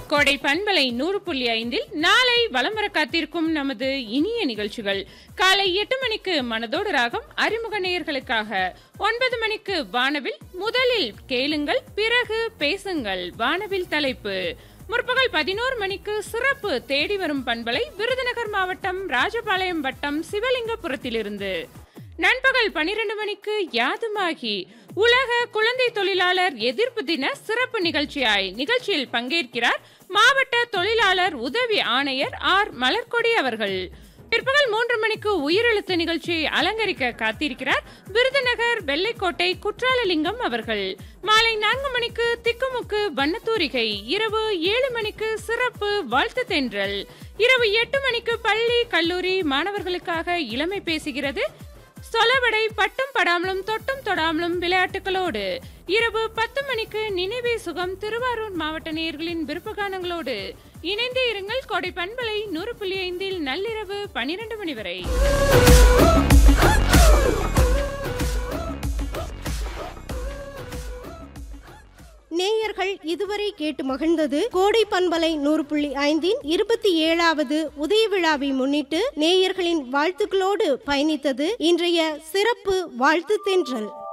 கோடை பண்பலை நூறு புள்ளி ஐந்தில் நாளை வலம் வர காத்திருக்கும் நமது இனிய நிகழ்ச்சிகள் காலை எட்டு மணிக்கு மனதோடு ராகம் அறிமுக நேயர்களுக்காக ஒன்பது மணிக்கு வானவில் முதலில் கேளுங்கள் பிறகு பேசுங்கள் வானவில் தலைப்பு முற்பகல் பதினோரு மணிக்கு சிறப்பு தேடி வரும் பண்பலை விருதுநகர் மாவட்டம் ராஜபாளையம் வட்டம் சிவலிங்கபுரத்திலிருந்து நண்பகல் பனிரெண்டு மணிக்கு யாதுமாகி உலக குழந்தை தொழிலாளர் எதிர்ப்பு தின சிறப்பு நிகழ்ச்சியாய் நிகழ்ச்சியில் பங்கேற்கிறார் மாவட்ட தொழிலாளர் உதவி ஆணையர் ஆர் மலர்கொடி அவர்கள் பிற்பகல் மூன்று மணிக்கு உயிரெழுத்து நிகழ்ச்சியை அலங்கரிக்க காத்திருக்கிறார் விருதுநகர் வெள்ளைக்கோட்டை குற்றாலலிங்கம் அவர்கள் மாலை நான்கு மணிக்கு திக்குமுக்கு வண்ணத்தூரிகை இரவு ஏழு மணிக்கு சிறப்பு வாழ்த்து தென்றல் இரவு எட்டு மணிக்கு பள்ளி கல்லூரி மாணவர்களுக்காக இளமை பேசுகிறது சொலவடை பட்டும் படாமலும் தொட்டும் தொடாமலும் விளையாட்டுகளோடு இரவு பத்து மணிக்கு நினைவே சுகம் திருவாரூர் மாவட்ட நேயர்களின் விருப்பகானங்களோடு இணைந்தே இருங்கள் கோடை பண்பலை நூறு புள்ளி ஐந்தில் நள்ளிரவு பனிரெண்டு மணி வரை நேயர்கள் இதுவரை கேட்டு மகிழ்ந்தது கோடை பண்பலை நூறு புள்ளி ஐந்தின் இருபத்தி ஏழாவது உதய விழாவை முன்னிட்டு நேயர்களின் வாழ்த்துக்களோடு பயணித்தது இன்றைய சிறப்பு வாழ்த்து தென்றல்